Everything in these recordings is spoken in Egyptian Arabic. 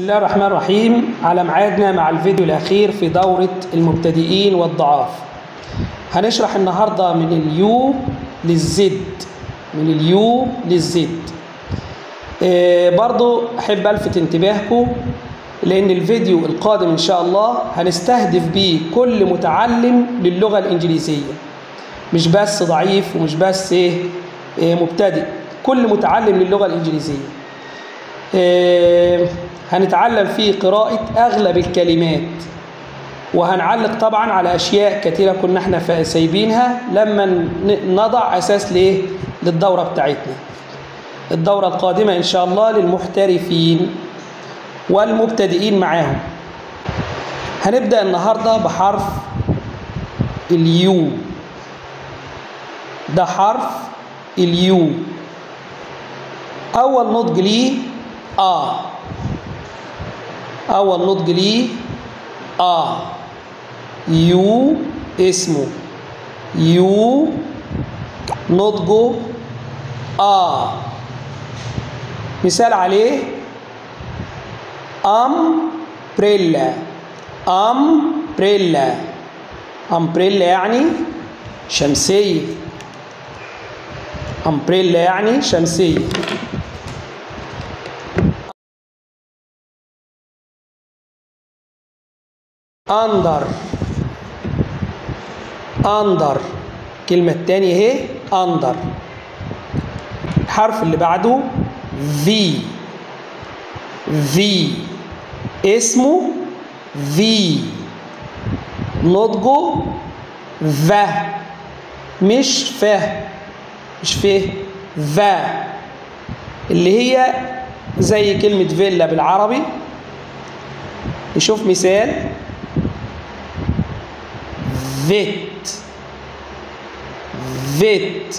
الله الرحمن الرحيم على ميعادنا مع الفيديو الأخير في دورة المبتدئين والضعاف هنشرح النهاردة من اليو للزد من اليو للزد آه برضو أحب ألفت انتباهكم لأن الفيديو القادم إن شاء الله هنستهدف بيه كل متعلم للغة الإنجليزية مش بس ضعيف ومش بس إيه آه مبتدئ كل متعلم للغة الإنجليزية آه هنتعلم فيه قراءة أغلب الكلمات وهنعلق طبعا على أشياء كثيرة كنا احنا سايبينها لما نضع أساس ليه للدورة بتاعتنا الدورة القادمة إن شاء الله للمحترفين والمبتدئين معاهم هنبدأ النهاردة بحرف اليو ده حرف اليو أول نطق ليه آ أول نطق ليه آ يو اسمه يو نطقه آ مثال عليه أمبريلا أمبريلا أمبريلا يعني شمسية أمبريلا يعني شمسية أندر أندر الكلمة التانية اهي أندر الحرف اللي بعده في في اسمه في نطقه ف مش ف مش ف ف اللي هي زي كلمة فيلا بالعربي نشوف مثال فيت فيت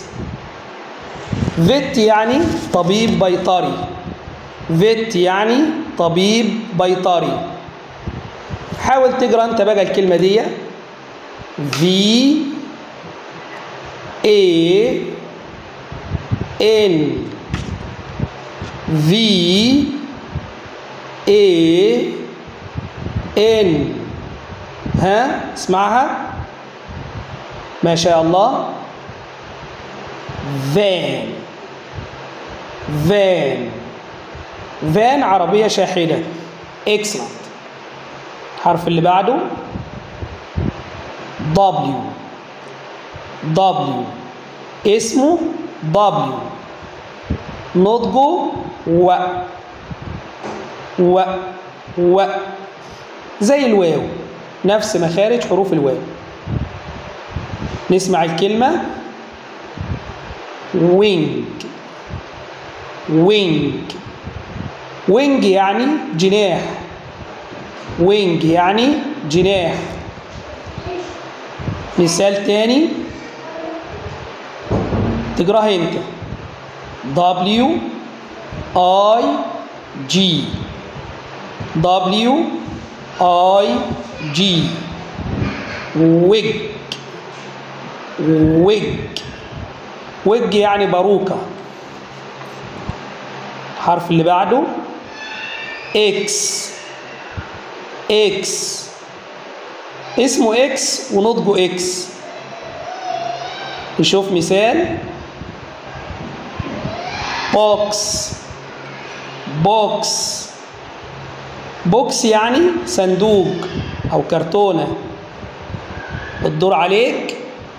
فيت يعني طبيب بيطري فيت يعني طبيب بيطري حاول تقرا انت بقى الكلمه دي في اي ان في اي ان ها اسمعها ما شاء الله فان فان فان عربية شاحنة اكسلنت الحرف اللي بعده W W اسمه W نطقه و و و زي الواو نفس مخارج حروف الواو نسمع الكلمة وينج وينج وينج يعني جناح وينج يعني جناح مثال تاني تقراها انت W I G W I G ويج ويج ويج يعني باروكة الحرف اللي بعده اكس اكس اسمه اكس ونطقه اكس نشوف مثال بوكس بوكس بوكس يعني صندوق او كرتونه الدور عليك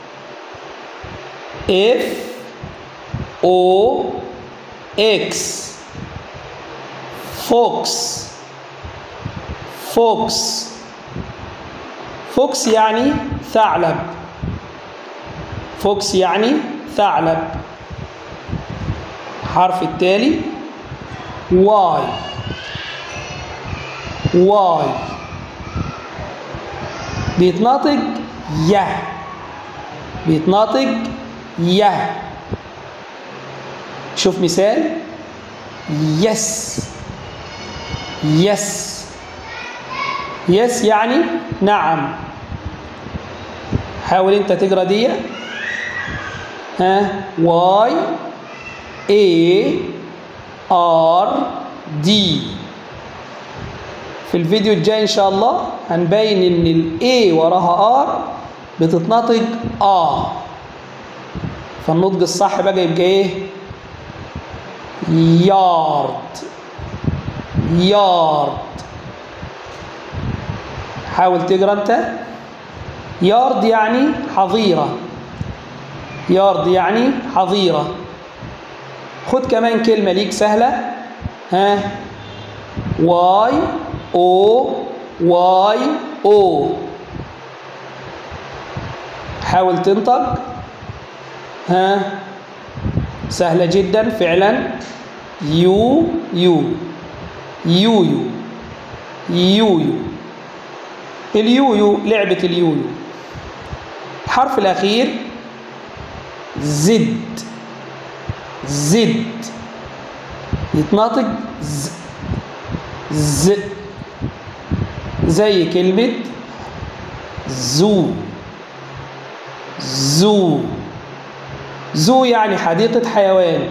اف او اكس فوكس فوكس فوكس يعني ثعلب فوكس يعني ثعلب الحرف التالي واي واي بيتنطق يه بيتنطق يه شوف مثال يس يس يس يعني نعم حاول انت تقرا دي ها واي اي ار دي في الفيديو الجاي ان شاء الله هنبين ان الاي وراها ار بتتنطق ا فالنطق الصح بقى يبقى ايه يارد يارد حاول تقرا انت يارد يعني حظيره يارد يعني حظيره خد كمان كلمه ليك سهله ها واي او واي او حاول تنطق ها سهلة جدا فعلا يو يو يو يو يو يو اليويو لعبة اليويو الحرف الأخير زد زد يتنطق ز ز زي كلمة زو زو زو يعني حديقة حيوان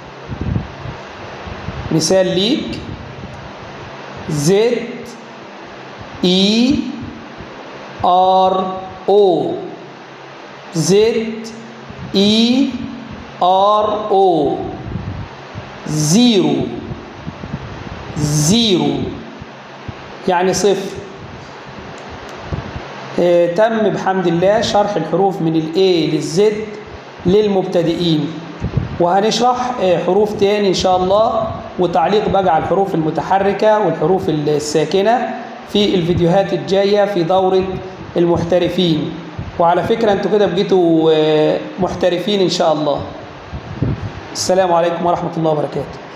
مثال ليك زد اي ار او زد اي ار او زيرو زيرو يعني صفر آه تم بحمد الله شرح الحروف من الاي للزد للمبتدئين وهنشرح آه حروف تاني ان شاء الله وتعليق بقى على الحروف المتحركة والحروف الساكنة في الفيديوهات الجاية في دورة المحترفين وعلى فكرة انتوا كده بقيتوا آه محترفين ان شاء الله السلام عليكم ورحمة الله وبركاته